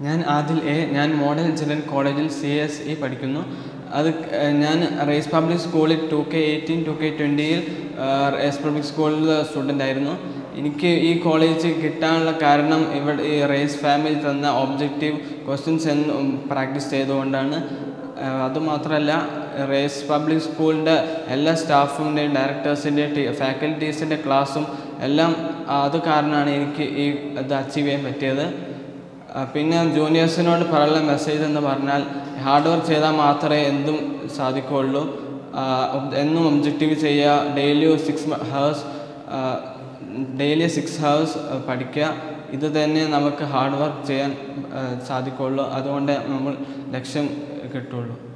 ഞാൻ ആദിൽ എ ഞാൻ മോഡൽ ചിൽഡ്രൻ കോളേജിൽ സി എസ് ഇ പഠിക്കുന്നു അത് ഏഹ്, ഞാൻ റേസ് പബ്ലിക് സ്കൂളിൽ two K eighteen two K ട്വൻറ്റിയിൽ റേസ് പബ്ലിക് സ്കൂളിൽ സ്റ്റുഡൻ്റ് ആയിരുന്നു എനിക്ക് ഈ കോളേജ് കിട്ടാനുള്ള കാരണം ഇവിടെ ഈ റേസ് ഫാമിലി തന്ന ഒബ്ജക്റ്റീവ് ക്വസ്റ്റ്യൻസ് എന്നും പ്രാക്ടീസ് ചെയ്തുകൊണ്ടാണ് ഏഹ്, അതുമാത്രമല്ല റേസ് പബ്ലിക് സ്കൂളിൻ്റെ എല്ലാ സ്റ്റാഫിൻ്റെയും ഡയറക്ടേഴ്സിൻ്റെയും ഫാക്കൽറ്റീസിൻ്റെ ക്ലാസ്സും എല്ലാം അത് കാരണമാണ് എനിക്ക് ഈ ഇത് അച്ചീവ് ചെയ്യാൻ പറ്റിയത് ആ, പിന്നെ ജൂനിയേഴ്സിനോട് പറയാനുള്ള മെസ്സേജ് എന്ന് പറഞ്ഞാൽ ഹാർഡ് വർക്ക് ചെയ്താൽ മാത്രമേ എന്തും സാധിക്കുകയുള്ളൂ ആ, ob- എന്നും ഒബ്ജക്റ്റീവ് ചെയ്യുക daily six hours daily six hours പഠിക്കുക ഇത് തന്നെ നമുക്ക് ഹാർഡ് വർക്ക് ചെയ്യാൻ ആ, സാധിക്കുകയുള്ളൂ അതുകൊണ്ട് നമ്മൾ ലക്ഷ്യം കിട്ടുള്ളൂ